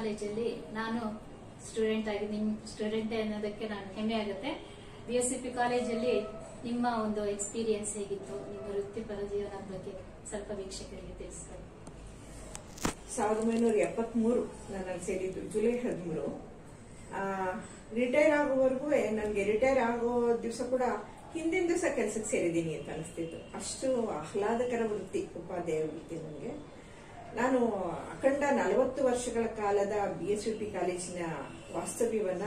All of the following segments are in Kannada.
ಕಾಲೇಜಲ್ಲಿ ನಾನು ಸ್ಟೂಡೆಂಟ್ ಆಗಿ ನಿಮ್ ಸ್ಟೂಡೆಂಟ್ ಅನ್ನೋದಕ್ಕೆ ನಾನು ಹೆಮ್ಮೆ ಆಗುತ್ತೆ ಬಿ ಎಸ್ ಸಿ ಪಿ ಕಾಲೇಜಲ್ಲಿ ನಿಮ್ಮ ಒಂದು ಎಕ್ಸ್ಪೀರಿಯನ್ಸ್ ಹೇಗಿತ್ತು ನಿಮ್ಮ ವೃತ್ತಿಪರ ಜೀವನದ ಬಗ್ಗೆ ಸ್ವಲ್ಪ ವೀಕ್ಷಕರಿಗೆ ತಿಳಿಸ್ತಾರೆ ಸಾವಿರದ ಒಂಬೈನೂರ ಎಪ್ಪತ್ಮೂರು ನಾನು ಅಲ್ಲಿ ಸೇರಿದ್ದು ಜುಲೈ ಹದಿಮೂರು ರಿಟೈರ್ ಆಗುವವರೆಗೂ ನನಗೆ ರಿಟೈರ್ ಆಗೋ ದಿವಸ ಕೂಡ ಹಿಂದಿನ ದಿವಸ ಕೆಲಸಕ್ಕೆ ಸೇರಿದ್ದೀನಿ ಅಂತ ಅನಿಸ್ತಿತ್ತು ಅಷ್ಟು ಆಹ್ಲಾದಕರ ವೃತ್ತಿ ಉಪಾಧ್ಯಾಯ ವೃತ್ತಿ ನನಗೆ ನಾನು ಅಖಂಡ ನಲವತ್ತು ವರ್ಷಗಳ ಕಾಲದ ಬಿ ಎಸ್ ಪಿ ಕಾಲೇಜಿನ ವಾಸ್ತವ್ಯವನ್ನ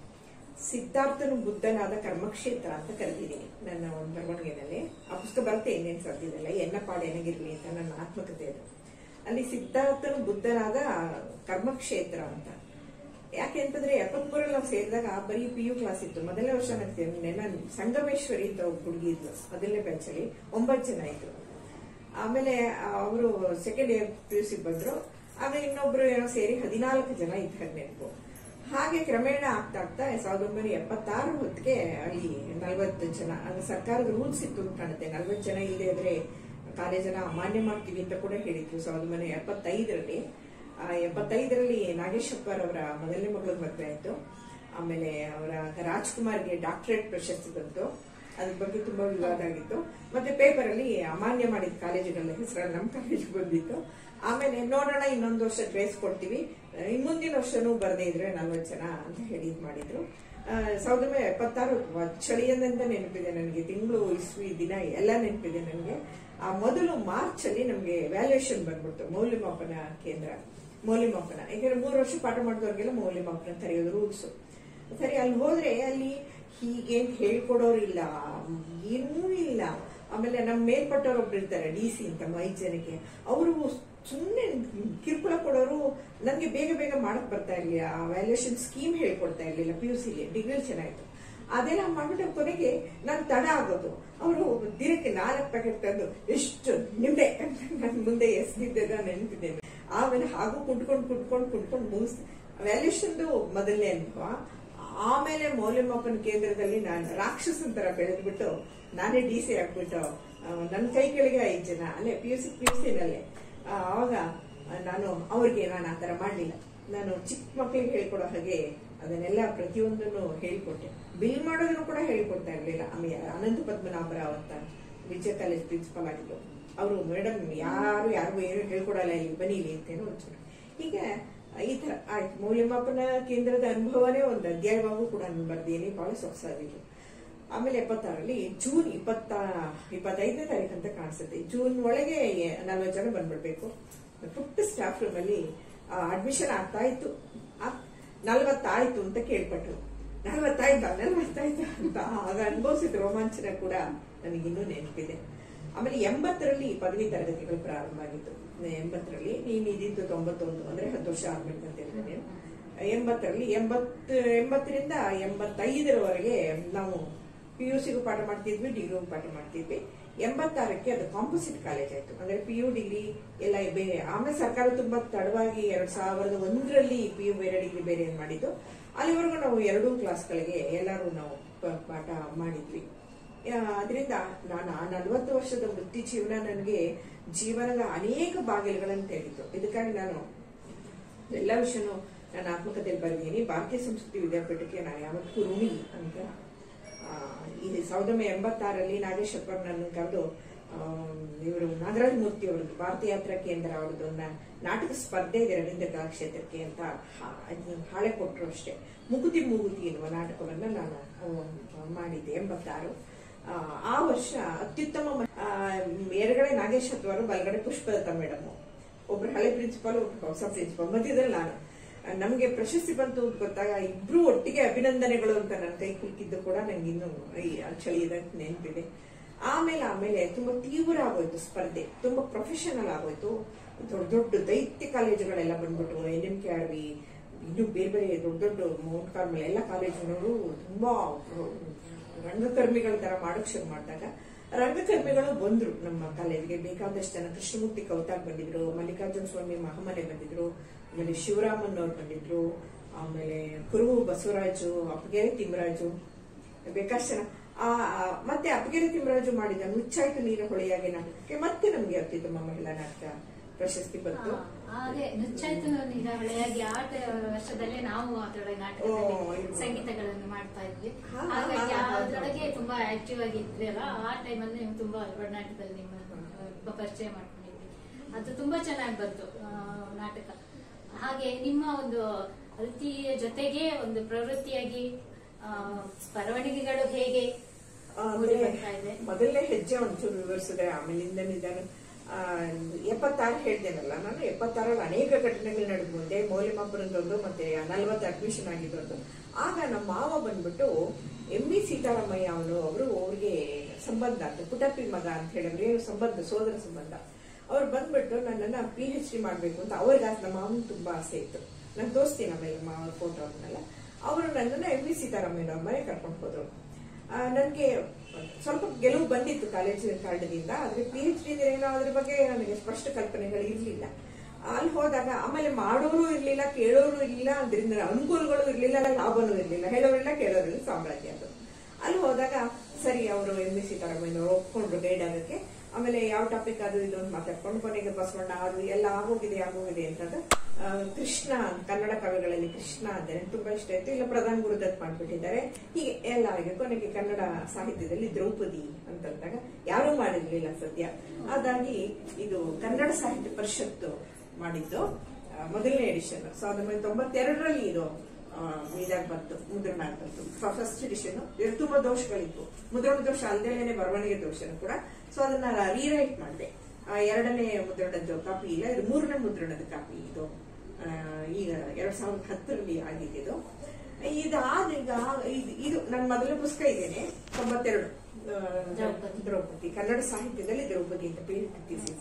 ಸಿದ್ಧಾರ್ಥನು ಬುದ್ಧನಾದ ಕರ್ಮಕ್ಷೇತ್ರ ಅಂತ ಕರೆದಿದ್ದೀನಿ ನನ್ನ ಒಂದು ಬರವಣಿಗೆನಲ್ಲಿ ಆ ಪುಸ್ತಕ ಬರುತ್ತೆ ಇನ್ನೇನು ಸಾಧ್ಯವಿಲ್ಲ ಎನ್ನ ಪಾಡೇನಾಗಿರ್ಲಿ ಅಂತ ನನ್ನ ಆತ್ಮಕತೆ ಅದು ಅಲ್ಲಿ ಸಿದ್ಧಾರ್ಥನು ಬುದ್ಧನಾದ ಕರ್ಮಕ್ಷೇತ್ರ ಅಂತ ಯಾಕೆ ಅಂತಂದ್ರೆ ಎಪ್ಪತ್ಮೂರಲ್ಲಿ ನಾವು ಸೇರಿದಾಗ ಬರೀ ಪಿ ಯು ಕ್ಲಾಸ್ ಇತ್ತು ಮೊದಲನೇ ವರ್ಷ ನನಗೆ ನಾನು ಸಂಗಮೇಶ್ವರಿ ಅಂತ ಒಬ್ಬ ಹುಡುಗಿ ಇದ್ಲು ಮೊದಲನೇ ಬೆಂಚಲ್ಲಿ ಒಂಬತ್ತು ಜನ ಇದ್ರು ಆಮೇಲೆ ಅವರು second year P U C ಬಂದ್ರು ಆಗ ಇನ್ನೊಬ್ರು ಏನೋ ಸೇರಿ ಹದಿನಾಲ್ಕು ಜನ ಇದ್ದಾರೆ ನೆನಪು ಹಾಗೆ ಕ್ರಮೇಣ ಆಗ್ತಾ ಆಗ್ತಾ ಸಾವಿರದ ಒಂಬೈನೂರ ಎಪ್ಪತ್ತಾರು ಹೊತ್ತಿಗೆ ಅಲ್ಲಿ ನಲವತ್ತು ಜನ ಅದು ಸರ್ಕಾರದ ರೂಲ್ಸ್ ಇತ್ತು ಅಂತ ಕಾಣುತ್ತೆ ನಲವತ್ತು ಜನ ಇಲ್ಲದೆ ಇದ್ರೆ ಕಾಲೇಜನ್ನ ಅಮಾನ್ಯ ಮಾಡ್ತೀವಿ ಅಂತ ಕೂಡ ಹೇಳಿದ್ರು ಸಾವಿರದ ಒಂಬೈನೂರ ಎಪ್ಪತ್ತೈದರಲ್ಲಿ ಆ, ಎಪ್ಪತ್ತೈದರಲ್ಲಿ ನಾಗೇಶಪ್ಪರ್ ಅವರ ಮೊದಲನೇ ಮಗಳ ಮದುವೆ ಆಯ್ತು ಆಮೇಲೆ ಅವರ ರಾಜ್ಕುಮಾರ್ಗೆ ಡಾಕ್ಟರೇಟ್ ಪ್ರಶಸ್ತಿ ಬಂತು ಅದ್ರ ಬಗ್ಗೆ ತುಂಬಾ ವಿವಾದ ಆಗಿತ್ತು ಮತ್ತೆ ಪೇಪರ್ ಅಲ್ಲಿ ಅಮಾನ್ಯ ಮಾಡಿದ ಕಾಲೇಜುಗಳ ಹೆಸರು ನಮ್ಮ ಕಾಲೇಜ್ ಬಂದಿತ್ತು ಆಮೇಲೆ ನೋಡೋಣ ಇನ್ನೊಂದು ವರ್ಷ ಗ್ರೇಸ್ ಕೊಡ್ತೀವಿ ಇನ್ ಮುಂದಿನ ವರ್ಷನೂ ಬರದೇ ಇದ್ರೆ ನಲ್ವತ್ತು ಜನ ಅಂತ ಹೇಳಿ ಇದ್ ಮಾಡಿದ್ರು ಆ, ಸಾವಿರದ ಒಂಬೈನೂರ ಎಪ್ಪತ್ತಾರು ಚಳಿಯದಂತ ನೆನಪಿದೆ ನನಗೆ ತಿಂಗಳು ಇಸ್ವಿ ದಿನ ಎಲ್ಲ ನೆನಪಿದೆ ನನಗೆ ಆ ಮೊದಲು ಮಾರ್ಚ್ ಅಲ್ಲಿ ನಮಗೆ ವ್ಯಾಲ್ಯೂಯೇಷನ್ ಬಂದ್ಬಿಡ್ತು ಮೌಲ್ಯಮಾಪನ ಕೇಂದ್ರ ಮೌಲ್ಯಮಾಪನ ಯಾಕಂದ್ರೆ ಮೂರು ವರ್ಷ ಪಾಠ ಮಾಡಿದವ್ರಿಗೆಲ್ಲ ಮೌಲ್ಯಮಾಪನ ಕರೆಯೋದು ರೂಲ್ಸ್ ಸರಿ ಅಲ್ಲಿ ಹೋದ್ರೆ ಅಲ್ಲಿ ಹೀಗೇನ್ ಹೇಳ್ಕೊಡೋರಿಲ್ಲ ಏನೂ ಇಲ್ಲ ಆಮೇಲೆ ನಮ್ಮ ಮೇಲ್ಪಟ್ಟವ್ರು ಒಬ್ರು ಇರ್ತಾರೆ ಡಿ ಸಿ ಅಂತ ಐದು ಜನಕ್ಕೆ ಅವರು ಸುಮ್ಮನೆ ಕಿರುಕುಳ ಕೊಡೋರು ನನಗೆ ಬೇಗ ಬೇಗ ಮಾಡಕ್ ಬರ್ತಾ ಇರ್ಲಿಲ್ಲ ಆ ವ್ಯಾಲ್ಯೂಯೇಷನ್ ಸ್ಕೀಮ್ ಹೇಳ್ಕೊಡ್ತಾ ಇರ್ಲಿಲ್ಲ ಪಿ ಯು ಸಿಲಿ ಡಿಗ್ರಿ ಚೆನ್ನಾಯ್ತು ಅದೆಲ್ಲ ಮಾಡ್ಬಿಟ್ಟ ಕೊನೆಗೆ ನಾನು ತಡ ಆಗೋದು ಅವರು ದಿನಕ್ಕೆ ನಾಲ್ಕು ಪ್ಯಾಕೆಟ್ ತಂದು ಎಷ್ಟು ನಿಂಬೆ ಅಂತ ನನ್ನ ಮುಂದೆ ಎಸ್ದಿದ್ದ ನೆನಪಿದ್ದೇನೆ ಆಮೇಲೆ ಹಾಗೂ ಕುಟ್ಕೊಂಡು ಕುಟ್ಕೊಂಡು ಕುಟ್ಕೊಂಡು ಮುಗಿಸ್ ವ್ಯಾಲ್ಯೂಷನ್ದು ಮೊದಲನೇ ಅನುಭವ ಆಮೇಲೆ ಮೌಲ್ಯಮಾಪನ ಕೇಂದ್ರದಲ್ಲಿ ನಾನು ರಾಕ್ಷಸನ್ ತರ ಬೆಳೆದ್ಬಿಟ್ಟು ನಾನೇ ಡಿ ಸಿ ಆಗ್ಬಿಟ್ಟು ನನ್ನ ಕೈ ಕೆಳಗೆ ಐದು ಜನ ಅಲ್ಲೇ P U C P U ಸಿನಲ್ಲೇ ಆವಾಗ ನಾನು ಅವ್ರಿಗೆ ನಾನು ಆ ಥರ ಮಾಡಲಿಲ್ಲ ನಾನು ಚಿಕ್ಕ ಮಕ್ಕಳಿಗೆ ಹೇಳ್ಕೊಡೋ ಹಾಗೆ ಅದನ್ನೆಲ್ಲ ಪ್ರತಿಯೊಂದನ್ನು ಹೇಳಿಕೊಟ್ಟೆ ಬಿಲ್ ಮಾಡೋದನ್ನು ಕೂಡ ಹೇಳಿಕೊಡ್ತಾ ಇರಲಿಲ್ಲ ಆಮೇಲೆ ಅನಂತ ಪದ್ಮನಾಭರಾವ್ ಅಂತ ವಿಜಯ ಕಾಲೇಜ್ ಪ್ರಿನ್ಸಿಪಾಲ್ ಆಗಿದ್ದು ಅವರು ಮೇಡಮ್ ಯಾರು ಯಾರಿಗೂ ಏನು ಹೇಳ್ಕೊಡಲ್ಲ ಇಲ್ಲಿ ಬನ್ನಿ ಇಲ್ಲಿ ಅಂತೇನೋ ಒಂಚೂರು ಹೀಗೆ ಈ ತರ ಆಯ್ತು ಮೌಲ್ಯಮಾಪನ ಕೇಂದ್ರದ ಅನುಭವನೇ ಒಂದು ಅಧ್ಯಾಯವಾಗೂ ಕೂಡ ನಾನು ಬರ್ದೇನೆ ಬಹಳ ಸೊಗಸಾಗಿತ್ತು ಆಮೇಲೆ ಎಪ್ಪತ್ತಾರಲ್ಲಿ ಜೂನ್ ಇಪ್ಪತ್ತ ಇಪ್ಪತ್ತೈದನೇ ತಾರೀಕು ಅಂತ ಕಾಣಿಸುತ್ತೆ ಜೂನ್ ಒಳಗೆ ನಲ್ವತ್ತು ಜನ ಬಂದ್ಬಿಡ್ಬೇಕು ಪುಟ್ಟ ಸ್ಟಾಫ್ ರೂಮ್ ಅಲ್ಲಿ ಅಡ್ಮಿಷನ್ ಆಗ್ತಾ ಇತ್ತು ಆ- ನಲ್ವತ್ತಾಯ್ತು ಅಂತ ಕೇಳ್ಪಟ್ರು ನಲ್ವತ್ತಾಯ್ತಾ ನಲ್ವತ್ತಾಯ್ತಾ ಅಂತ ಆಗ ಅನುಭವಿಸಿದ ರೋಮಾಂಚನ ಕೂಡ ನನಗಿನ್ನೂ ನೆನಪಿದೆ ಆಮೇಲೆ ಎಂಬತ್ತರಲ್ಲಿ ಪದವಿ ತರಗತಿಗಳು ಪ್ರಾರಂಭ ಆಗಿತ್ತು ಎಂಬತ್ತರಲ್ಲಿ ನೀನು ಇದ್ದಿದ್ದು ತೊಂಬತ್ತೊಂದು ಅಂದ್ರೆ ಹತ್ತು ವರ್ಷ ಆಗ್ಬೇಕಂತ ಹೇಳಿದ್ರೆ ಎಂಬತ್ತರಲ್ಲಿ ಎಂಬತ್ತು ಎಂಬತ್ತರಿಂದ ಎಂಬತ್ತೈದರವರೆಗೆ ನಾವು ಪಿ ಯು ಸಿಗೂ ಪಾಠ ಮಾಡ್ತಿದ್ವಿ ಡಿಗ್ರಿಗೂ ಪಾಠ ಮಾಡ್ತಿದ್ವಿ ಎಂಬತ್ತಾರಕ್ಕೆ ಅದು ಕಾಂಪೋಸಿಟ್ ಕಾಲೇಜ್ ಆಯ್ತು ಅಂದ್ರೆ ಪಿ ಯು ಡಿಗ್ರಿ ಎಲ್ಲ ಬೇರೆ ಆಮೇಲೆ ಸರ್ಕಾರ ತುಂಬಾ ತಡವಾಗಿ ಎರಡ್ ಸಾವಿರದ ಒಂದರಲ್ಲಿ ಪಿ ಯು ಬೇರೆ ಡಿಗ್ರಿ ಬೇರೆ ಏನ್ ಮಾಡಿದ್ದು ಅಲ್ಲಿವರೆಗೂ ನಾವು ಎರಡೂ ಕ್ಲಾಸ್ಗಳಿಗೆ ಎಲ್ಲರೂ ನಾವು ಪ- ಪಾಠ ಮಾಡಿದ್ವಿ ಅದರಿಂದ ನಾನು ಆ ನಲವತ್ತು ವರ್ಷದ ವೃತ್ತಿ ಜೀವನ ನನಗೆ ಜೀವನದ ಅನೇಕ ಬಾಗಿಲುಗಳನ್ನು ತೆರೀತು ಇದಕ್ಕಾಗಿ ನಾನು ಎಲ್ಲ ವಿಷಯನೂ ನನ್ನ ಆತ್ಮಕತೆಯಲ್ಲಿ ಬರೆದೀನಿ ಭಾರತೀಯ ಸಂಸ್ಕೃತಿ ವಿದ್ಯಾಪೀಠಕ್ಕೆ ನಾನು ಯಾವತ್ತೂ ಋಣಿ ಅಂತ ಆ, ಈ ಸಾವಿರದ ಒಂಬೈನೂರ ಎಂಬತ್ತಾರಲ್ಲಿ ನಾಗೇಶಪ್ಪರ್ ನನ್ನ ಕರೆದು ಇವರು ನಾಗರಾಜ ಮೂರ್ತಿ ಅವರದ್ದು ಭಾರತೀಯ ಯಾತ್ರಾ ಕೇಂದ್ರ ಅವ್ರದ್ದು ನ- ನಾಟಕ ಸ್ಪರ್ಧೆ ಇದೆ ರವೀಂದ್ರ ಕಲಾಕ್ಷೇತ್ರಕ್ಕೆ ಅಂತ ಹಾ- ಅದ್ನ ಹಾಳೆ ಕೊಟ್ಟರು ಅಷ್ಟೇ ಮುಗುತಿ ಮುಗುತಿ ಎನ್ನುವ ನಾಟಕವನ್ನ ನಾನು ಆ, ಮಾಡಿದ್ದೆ ಎಂಬತ್ತಾರು ಆ, ಆ ವರ್ಷ ಅತ್ಯುತ್ತಮ ಮ- ಆ, ಎಡಗಡೆ ನಾಗೇಶ್ ಹತ್ವಾರು ಬಲಗಡೆ ಪುಷ್ಪದತ್ತ ಮೇಡಮ್ ಒಬ್ರು ಹಳೆ ಪ್ರಿನ್ಸಿಪಾಲ್ ಒಬ್ರು ಹೊಸ ಪ್ರಿನ್ಸಿಪಾಲ್ ಮಧ್ಯದಲ್ಲಿ ನಾನು ಆ, ನಮ್ಗೆ ಪ್ರಶಸ್ತಿ ಬಂತು ಅಂತ ಗೊತ್ತಾಗ ಇಬ್ರು ಒಟ್ಟಿಗೆ ಅಭಿನಂದನೆಗಳು ಅಂತ ನನ್ನ ಕೈ ಕುಲ್ಕಿದ್ದು ಕೂಡ ನಂಗೆ ಇನ್ನು ಈ ಚಳಿಯದ ನೆನಪಿದೆ ಆಮೇಲೆ ಆಮೇಲೆ ತುಂಬಾ ತೀವ್ರ ಆಗೋಯ್ತು ಸ್ಪರ್ಧೆ ತುಂಬಾ ಪ್ರೊಫೆಷನಲ್ ಆಗೋಯ್ತು ದೊಡ್ಡ ದೊಡ್ಡ ದೈತ್ಯ ಕಾಲೇಜುಗಳೆಲ್ಲ ಬಂದ್ಬಿಟ್ಟು N M K R V ಇನ್ನು ಬೇರೆ ಬೇರೆ ದೊಡ್ಡ ದೊಡ್ಡ ಮೌಂಟ್ ಕಾರ್ಮಲ್ ಎಲ್ಲ ಕಾಲೇಜಿನವರು ತುಂಬಾ ರಂಗಕರ್ಮಿಗಳ ತರ ಮಾಡಕ್ ಶುರು ಮಾಡಿದಾಗ ರಂಗಕರ್ಮಿಗಳು ಬಂದ್ರು ನಮ್ಮ ಕಾಲೇಜಿಗೆ ಬೇಕಾದಷ್ಟು ಜನ ಕೃಷ್ಣಮೂರ್ತಿ ಕೌತಾಗ್ ಬಂದಿದ್ರು ಮಲ್ಲಿಕಾರ್ಜುನ ಸ್ವಾಮಿ ಮಹಾಮನೆ ಬಂದಿದ್ರು ಆಮೇಲೆ ಶಿವರಾಮನ್ ಅವ್ರು ಬಂದಿದ್ರು ಆಮೇಲೆ ಕುರುವು ಬಸವರಾಜು ಅಪ್ಪಗೆರೆ ತಿಮ್ಮರಾಜು ಬೇಕಾಷ್ಟು ಜನ ಆ ಆ, ಮತ್ತೆ ಅಪ್ಪಗೆರೆ ತಿಮ್ಮರಾಜು ಮಾಡಿದ ಮುಚ್ಚಾಯ್ತು ನೀರು ಹೊಳೆಯಾಗಿ ನಾಟಕಕ್ಕೆ ಮತ್ತೆ ನಮ್ಗೆ ಅತ್ಯುತ್ತಮ ಮಹಿಳಾ ನಾಟಕ ಪ್ರಶಸ್ತಿ ಬಂತು ಹಾ. ಹಾಗೆ ನುಚ್ಚಾಯ್ತು ಈಗ ಹಳೆಯಾಗಿ ಆಟ ವರ್ಷದಲ್ಲೇ ನಾವು ಅದರೊಳಗೆ ನಾಟಕದಲ್ಲಿ ಓ, ಇದು. ಸಂಗೀತಗಳನ್ನು ಮಾಡ್ತಾ ಇದ್ವಿ ಹಾ, ಹಾ, ಹಾಗಾಗಿ ಹಾ, ಹಾ, ಅದರೊಳಗೆ ತುಂಬಾ ಆಕ್ಟಿವ್ ಆಗಿ ಇದ್ವಿ ಅಲ್ಲ ಆ ಟೈಮಲ್ಲಿ ನೀವು ತುಂಬಾ ಒಡನಾಟದಲ್ಲಿ ನಿಮ್ಮ ತುಂಬ ಪರಿಚಯ ಮಾಡ್ಕೊಂಡಿದ್ವಿ ಅದು ತುಂಬಾ ಚೆನ್ನಾಗಿ ಬಂತು ಆ, ನಾಟಕ ಹಾಗೆ ನಿಮ್ಮ ಒಂದು ವೃತ್ತಿಯ ಜೊತೆಗೆ ಒಂದು ಪ್ರವೃತ್ತಿಯಾಗಿ ಆ, ಬರವಣಿಗೆಗಳು ಹೇಗೆ ಮೂಡಿ ಬರ್ತಾ ಇದೆ ಮೊದಲನೇ ಹೆಜ್ಜೆ ಒಂಚೂರು ವಿವರಿಸಿದ್ರೆ ಆಮೇಲಿಂದ ನಿಧಾನ ಆ, ಎಪ್ಪತ್ತಾರು ಹೇಳ್ದೇನಲ್ಲ ನಾನು ಎಪ್ಪತ್ತಾರಲ್ಲಿ ಅನೇಕ ಘಟನೆಗಳು ನಡೆದು ಮುಂದೆ ಮೌಲ್ಯಮಾಪನದೊಂದು ಮತ್ತೆ ನಲ್ವತ್ತು ಅಡ್ಮಿಷನ್ ಆಗಿದ್ದೊಂದು ಆಗ ನಮ್ಮ ಮಾವ ಬಂದ್ಬಿಟ್ಟು ಎಂ ವಿ ಸೀತಾರಾಮಯ್ಯ ಅವನು ಅವರು ಅವ್ರಿಗೆ ಸಂಬಂಧ ಅಂತ ಪುಟಪ್ಪಿ ಮಗ ಅಂತ ಹೇಳಿದ್ರು ಏನು ಸಂಬಂಧ ಸೋದರ ಸಂಬಂಧ ಅವ್ರು ಬಂದ್ಬಿಟ್ಟು ನನ್ನನ್ನ ಪಿ ಎಚ್ ಡಿ ಮಾಡ್ಬೇಕು ಅಂತ ಅವ್ರಿಗೆ ಆಸೆ- ನಮ್ಮ ಮಾವನ್ ತುಂಬಾ ಆಸೆ ಇತ್ತು ನಾನು ತೋರಿಸ್ತೀನಿ ಆಮೇಲೆ ಮಾವ ಫೋಟೋ ಅವನ್ನೆಲ್ಲ ಅವರು ನನ್ನನ್ನ ಎಂ ವಿ ಸೀತಾರಾಮಯ್ಯ ಅವ್ರ ಮನೆ ಕರ್ಕೊಂಡು ಹೋದ್ರು ನನಗೆ ಸ್ವಲ್ಪ ಗೆಲುವು ಬಂದಿತ್ತು ಕಾಲೇಜಿನ ಕಾರಣದಿಂದ ಆದ್ರೆ ಪಿ ಎಚ್ ಡಿ ಏನೋ ಅದ್ರ ಬಗ್ಗೆ ನನಗೆ ಸ್ಪಷ್ಟ ಕಲ್ಪನೆಗಳು ಇರಲಿಲ್ಲ ಅಲ್ಲಿ ಹೋದಾಗ ಆಮೇಲೆ ಮಾಡೋರು ಇರ್ಲಿಲ್ಲ ಕೇಳೋರು ಇರ್ಲಿಲ್ಲ ಅದರಿಂದ ಅನುಕೂಲಗಳು ಇರ್ಲಿಲ್ಲ ಲಾಭನೂ ಇರ್ಲಿಲ್ಲ ಹೇಳೋರಿಲ್ಲ ಕೇಳೋರಿಲ್ಲ ಸಾಮ್ರಾಜ್ಯ ಅದು ಅಲ್ಲಿ ಹೋದಾಗ ಸರಿ ಅವರು ಎಂ ಎಸ್ ಸೀತಾರಾಮಯ್ಯ ಅವರು ಒಪ್ಕೊಂಡ್ರು ಗೈಡ್ ಆಗೋಕ್ಕೆ ಆಮೇಲೆ ಯಾವ ಟಾಪಿಕ್ ಅದು ಇದು ಅಂತ ಮಾತಾಡ್ಕೊಂಡು ಕೊನೆಗೆ ಬಸವಣ್ಣ ಅದು ಎಲ್ಲ ಆಗೋಗಿದೆ ಆಗೋಗಿದೆ ಅಂತಂದ್ರೆ ಆ, ಕೃಷ್ಣ ಕನ್ನಡ ಕವಿಗಳಲ್ಲಿ ಕೃಷ್ಣ ಅಂದ್ರೆ ತುಂಬಾ ಇಷ್ಟ ಆಯ್ತು ಇಲ್ಲ ಪ್ರಧಾನ ಗುರುದತ್ ಮಾಡ್ಬಿಟ್ಟಿದ್ದಾರೆ ಹೀಗೆ ಎಲ್ಲ ಆಗಿ ಕೊನೆಗೆ ಕನ್ನಡ ಸಾಹಿತ್ಯದಲ್ಲಿ ದ್ರೌಪದಿ ಅಂತಂದಾಗ ಯಾರೂ ಮಾಡಿರ್ಲಿಲ್ಲ ಸದ್ಯ ಹಾಗಾಗಿ ಇದು ಕನ್ನಡ ಸಾಹಿತ್ಯ ಪರಿಷತ್ತು ಮಾಡಿದ್ದು ಆ, ಮೊದಲನೇ ಎಡಿಷನ್ ಸಾವಿರದ ಒಂಬೈನೂರ ತೊಂಬತ್ತೆರಡರಲ್ಲಿ ಇದು ಆ, ಇದಾಗ ಬಂತು ಮುದ್ರಣ ಬಂತು ಫಸ್ಟ್ ಎಡಿಷನ್ ಇದ್ರ ತುಂಬಾ ದೋಷಗಳಿದ್ವು ಮುದ್ರಣ ದೋಷ ಅಲ್ಲದೇನೆ ಬರವಣಿಗೆ ದೋಷನು ಕೂಡ ಸೊ ಅದನ್ನ ರೀರೈಟ್ ಮಾಡಿದೆ ಎರಡನೇ ಮುದ್ರಣದ ಕಾಪಿ ಇಲ್ಲ ಇದು ಮೂರನೇ ಮುದ್ರಣದ ಕಾಪಿ ಇದು ಆ, ಈಗ ಎರಡ್ ಸಾವಿರದ ಹತ್ತರಲ್ಲಿ ಆಗಿದ್ದು ಇದಾದ ಈಗ ಇದು- ಇದು ನನ್ನ ಮೊದಲ ಪುಸ್ತಕ ಇದೇನೆ ತೊಂಬತ್ತೆರಡು ಆ, ದ್ರೌಪದಿ. ದ್ರೌಪದಿ ಕನ್ನಡ ಸಾಹಿತ್ಯದಲ್ಲಿ ದ್ರೌಪದಿ ಅಂತ ಪಿ ಥೀಸಿಸ್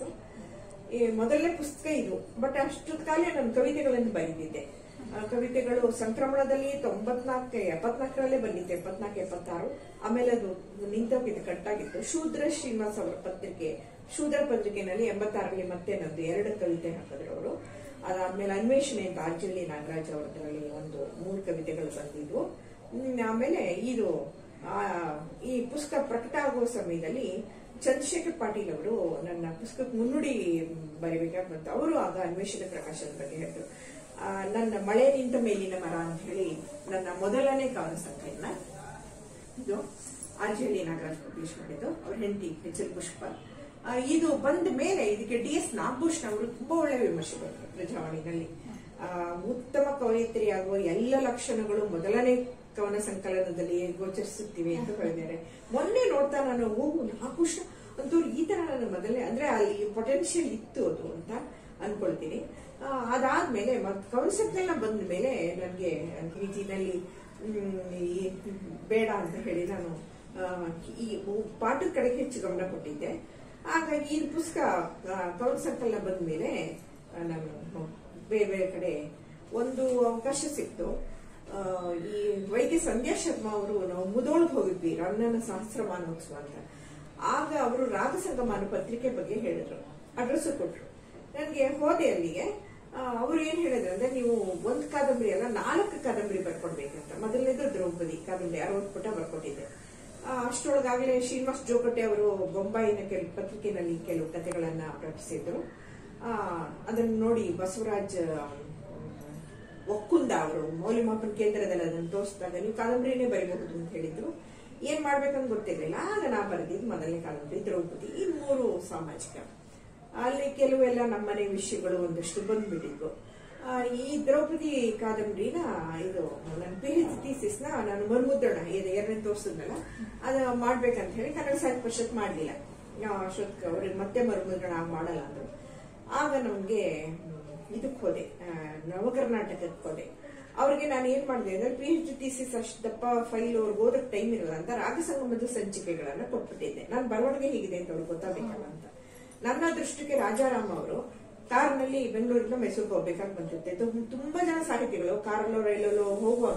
ಈ ಮೊದಲನೇ ಪುಸ್ತಕ ಇದು ಬಟ್ ಅಷ್ಟು ಕಾಲ ನಾನು ಕವಿತೆಗಳನ್ನು ಬರೆದಿದ್ದೆ ಆ, ಕವಿತೆಗಳು ಸಂಕ್ರಮಣದಲ್ಲಿ ತೊಂಬತ್ನಾಲ್ಕು ಎಪ್ಪತ್ನಾಲ್ಕರಲ್ಲೇ ಬಂದಿತ್ತು ಎಪ್ಪತ್ನಾಲ್ಕು ಎಪ್ಪತ್ತಾರು ಆಮೇಲೆ ಅದು ನಿಂತೋಗಿದ್ದು ಕಟ್ಟಾಗಿತ್ತು ಶೂದ್ರ ಶ್ರೀನಿವಾಸ್ ಅವರ ಪತ್ರಿಕೆ ಶೂದ್ರ ಪತ್ರಿಕೆನಲ್ಲಿ ಎಂಬತ್ತಾರರಲ್ಲಿ ಮತ್ತೆ ನಂದು ಎರಡು ಕವಿತೆ ಹಾಕಿದ್ರು ಅವರು ಅದಾದ್ಮೇಲೆ ಅನ್ವೇಷಣೆ ಅಂತ ಆರ್ಜಳ್ಳಿ ನಾಗರಾಜ್ ಅವರದ್ರಲ್ಲಿ ಒಂದು ಮೂರು ಕವಿತೆಗಳು ಬಂದಿದ್ವು ಹ್ಮ್, ಆಮೇಲೆ ಇದು ಆ, ಈ ಪುಸ್ತಕ ಪ್ರಕಟ ಆಗುವ ಸಮಯದಲ್ಲಿ ಚಂದ್ರಶೇಖರ್ ಪಾಟೀಲ್ ಅವರು ನನ್ನ ಪುಸ್ತಕಕ್ಕೆ ಮುನ್ನುಡಿ ಬರಿಬೇಕಾಗಿ ಬಂತು ಅವರು ಆಗ ಅನ್ವೇಷಣೆ ಪ್ರಕಾಶದ ಬಗ್ಗೆ ಹೇಳಿದ್ರು ಆ, ನನ್ನ ಮಳೆ ನಿಂತ ಮೇಲಿನ ಮರ ಅಂತ ಹೇಳಿ ನನ್ನ ಮೊದಲನೇ ಕಾವ್ಯ ಸಂಕಲನ ಇದು ಆರ್ಜೆಡಿ ನಾಗರಾಜ್ ಪಬ್ಲಿಷ್ ಮಾಡಿದ್ದು ಅವ್ರ ಹೆಂಡತಿ ಎಚ್ ಎಲ್ ಪುಷ್ಪ ಆ, ಇದು ಬಂದ ಮೇಲೆ ಇದಕ್ಕೆ ಡಿ ಎಸ್ ನಾಗಭೂಷಣ್ ಅವರು ತುಂಬಾ ಒಳ್ಳೆ ವಿಮರ್ಶೆ ಬರೆದರು ಪ್ರಜಾವಾಣಿನಲ್ಲಿ ಆ, ಉತ್ತಮ ಕವಯಿತ್ರಿಯಾಗುವ ಎಲ್ಲ ಲಕ್ಷಣಗಳು ಮೊದಲನೇ ಕವನ ಸಂಕಲನದಲ್ಲಿ ಗೋಚರಿಸುತ್ತಿವೆ ಅಂತ ಹೇಳಿದ್ದಾರೆ ಮೊನ್ನೆ ನೋಡ್ತಾ ನಾನು ಓ ನಾಗಭೂಷಣ ಅಂತವ್ರು ಈ ತರ ನನ್ನ ಮೊದಲನೇ ಅಂದ್ರೆ ಅಲ್ಲಿ ಪೊಟೆನ್ಶಿಯಲ್ ಇತ್ತು ಅದು ಅಂತ ಅನ್ಕೊಳ್ತೀನಿ ಆ, ಅದಾದ್ಮೇಲೆ ಮತ್ ಕವನ ಸಂಕಲನ ಬಂದ ಮೇಲೆ ನನಗೆ ನಲ್ಲಿ ಈ ಬೇಡ ಅಂತ ಹೇಳಿ ನಾನು ಆ, ಈ ಪಾಠದ ಕಡೆಗೆ ಹೆಚ್ಚು ಗಮನ ಕೊಟ್ಟಿದ್ದೆ ಹಾಗಾಗಿ ಈ ಪುಸ್ತಕ ಆ, ಕವನ ಸಂಕಲನ ಬಂದ ಮೇಲೆ ನಾನು ಬೇರೆ ಬೇರೆ ಕಡೆ ಒಂದು ಅವಕಾಶ ಸಿಕ್ತು ಆ, ಈ ವೈದ್ಯ ಸಂಧ್ಯಾ ಶರ್ಮಾ ಅವರು ನಾವು ಮುದೋಳ್ಗೆ ಹೋಗಿದ್ವಿ ರನ್ನನ ಸಹಸ್ರಮಾನೋತ್ಸವ ಅಂತ ಆಗ ಅವರು ರಾಗ ಸಂಗಮಾನ ಪತ್ರಿಕೆ ಬಗ್ಗೆ ಹೇಳಿದ್ರು ಅಡ್ರೆಸ್ ಕೊಟ್ರು ನನಗೆ ಹೋದೆ ಅಲ್ಲಿಗೆ ಅವರು ಏನ್ ಹೇಳಿದ್ರು ಅಂದ್ರೆ ನೀವು ಒಂದ್ ಕಾದಂಬರಿ ಅಲ್ಲ ನಾಲ್ಕು ಕಾದಂಬರಿ ಬರ್ಕೊಡ್ಬೇಕಂತ ಮೊದಲನೇದು ದ್ರೌಪದಿ ಕಾದಂಬರಿ ಅರವತ್ತು ಪುಟ ಬರ್ಕೊಟ್ಟಿದ್ದೆ ಆ, ಅಷ್ಟರೊಳಗಾಗಲೇ ಶ್ರೀನಿವಾಸ್ ಜೋಗಟ್ಟೆ ಅವರು ಬೊಂಬಾಯಿನ ಕೆಲವು ಪತ್ರಿಕೆನಲ್ಲಿ ಕೆಲವು ಕಥೆಗಳನ್ನ ಪ್ರಕಟಿಸಿದ್ರು ಆ, ಅದನ್ನ ನೋಡಿ ಬಸವರಾಜ್ ಆ, ಒಕ್ಕುಂದ ಅವರು ಮೌಲ್ಯಮಾಪನ ಕೇಂದ್ರದಲ್ಲಿ ಅದನ್ನು ತೋರಿಸಿದಾಗ ನೀವು ಕಾದಂಬರಿನೇ ಬರೀಬಹುದು ಅಂತ ಹೇಳಿದ್ರು ಏನ್ ಮಾಡ್ಬೇಕಂತ ಗೊತ್ತಿರಲಿಲ್ಲ ಆಗ ನಾ ಬರೆದಿದ್ದು ಮೊದಲನೇ ಕಾದಂಬರಿ ದ್ರೌಪದಿ ಈ ಮೂರು ಸಾಮಾಜಿಕ ಅಲ್ಲಿ ಕೆಲವೆಲ್ಲ ನಮ್ಮನೆ ವಿಷಯಗಳು ಒಂದಷ್ಟು ಬಂದ್ಬಿಟ್ಟಿದ್ವು ಆ, ಈ ದ್ರೌಪದಿ ಕಾದಂಬರಿನ ಇದು ನನ್ನ ಪಿ ಎಚ್ ಥೀಸಿಸ್ ನ ನಾನು ಮರುಮುದ್ರಣ ಇದು ಎರಡನೇ ತೋರಿಸಿದ್ನಲ್ಲ ಅದು ಮಾಡ್ಬೇಕಂತ ಹೇಳಿ ಕನ್ನಡ ಸಾಹಿತ್ಯ ಪರಿಷತ್ ಮಾಡ್ಲಿಲ್ಲ ಅಶೋಕ್ ಅವ್ರಿಗೆ ಮತ್ತೆ ಮರುಮುದ್ರಣ ಮಾಡಲ್ಲ ಅಂದ್ರು ಆಗ ನಮ್ಗೆ ಇದಕ್ಕೆ ಹೋದೆ ಆ, ನವ ಕರ್ನಾಟಕಕ್ಕೆ ಹೋದೆ ಅವ್ರಿಗೆ ನಾನು ಏನ್ ಮಾಡಿದೆ ಅಂದ್ರೆ ಪಿ ಎಚ್ ಡಿ ಥೀಸಿಸ್ ಅಷ್ಟು ದಪ್ಪ ಫೈಲ್ ಅವ್ರಿಗೆ ಓದಕ್ ಟೈಮ್ ಇರಲ್ಲ ಅಂತ ರಾಗ ಸಂಗಮದ ಸಂಚಿಕೆಗಳನ್ನ ಕೊಟ್ಬಿಟ್ಟಿದ್ದೆ ನಾನು ಬರವಣಿಗೆ ಹೇಗಿದೆ ಅಂತ ಅವ್ರಿಗೆ ಗೊತ್ತಾಗಬೇಕಲ್ಲ ಅಂತ ನನ್ನ ದೃಷ್ಟಿಗೆ ರಾಜಾರಾಮ್ ಅವರು ಕಾರ್ನಲ್ಲಿ ಬೆಂಗಳೂರಿಂದ ಮೈಸೂರಿಗೆ ಹೋಗ್ಬೇಕಾಗಿ ಬಂದಿರುತ್ತೆ ತು- ತುಂಬಾ ಜನ ಸಾಹಿತಿಗಳು ಕಾರಲ್ಲೋ ರೈಲಲ್ಲೋ ಹೋಗುವಾಗ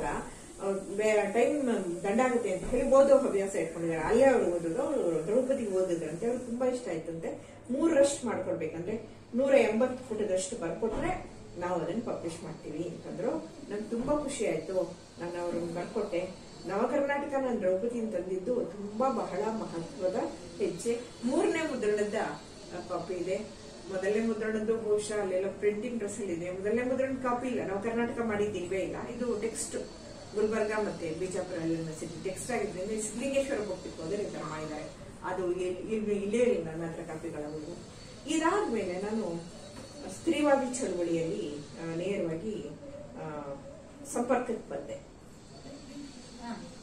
ಟೈಮ್ ದಂಡಾಗುತ್ತೆ ಅಂತ ಹೇಳಿ ಓದೋ ಹವ್ಯಾಸ ಇಟ್ಕೊಂಡಿದ್ದಾರೆ ಅಲ್ಲೇ ಅವ್ರು ಓದೋದು ಅವರು ದ್ರೌಪದಿ ಓದಿದ್ರಂತೆ ಅವ್ರಿಗೆ ತುಂಬಾ ಇಷ್ಟ ಆಯ್ತಂತೆ ಮೂರರಷ್ಟು ಮಾಡ್ಕೊಡ್ಬೇಕಂದ್ರೆ ನೂರ ಎಂಬತ್ತು ಪುಟದಷ್ಟು ಬರ್ಕೊಟ್ರೆ ನಾವು ಅದನ್ನ ಪಬ್ಲಿಷ್ ಮಾಡ್ತೀವಿ ಅಂತಂದ್ರು ನಂಗೆ ತುಂಬಾ ಖುಷಿ ಆಯ್ತು ನಾನು ಅವ್ರನ್ನ ಬರ್ಕೊಟ್ಟೆ ನವ ಕರ್ನಾಟಕ ನಾನು ದ್ರೌಪದಿ ತಂದಿದ್ದು ತುಂಬಾ ಬಹಳ ಮಹತ್ವದ ಹೆಜ್ಜೆ ಮೂರನೇ ಮುದ್ರಣದ ಕಾಪಿ ಇದೆ ಮೊದಲನೇ ಮುದ್ರಣದ್ದು ಬಹುಶಃ ಅಲ್ಲೆಲ್ಲ ಪ್ರಿಂಟಿಂಗ್ ಪ್ರೆಸ್ ಅಲ್ಲಿ ಇದೆ ಮೊದಲನೇ ಮುದ್ರಣ ಕಾಪಿ ಇಲ್ಲ ನಾವು ಕರ್ನಾಟಕ ಮಾಡಿದ್ದೀವೇ ಇಲ್ಲ ಇದು ಟೆಕ್ಸ್ಟ್ ಗುಲ್ಬರ್ಗ ಮತ್ತೆ ಬಿಜಾಪುರ ಯೂನಿವರ್ಸಿಟಿ ಟೆಕ್ಸ್ಟ್ ಆಗಿದ್ದರಿಂದ ಸಿದ್ಲಿಂಗೇಶ್ವರ ಹೋಗ್ತಿತ್ತು ಅದೇ ಈ ತರ ಮಾಡಿದ್ದಾರೆ ಅದು ಇಲ್- ಇಲ್ಲಿ- ಇಲ್ಲೇ ಇಲ್ಲ ನನ್ನ ಹತ್ರ ಕಾಪಿಗಳವು ಇದಾದ್ಮೇಲೆ ನಾನು ಸ್ತ್ರೀವಾದಿ ಚಳವಳಿಯಲ್ಲಿ ಆ, ನೇರವಾಗಿ ಆ, ಸಂಪರ್ಕಕ್ಕೆ ಬಂದೆ ಹಾ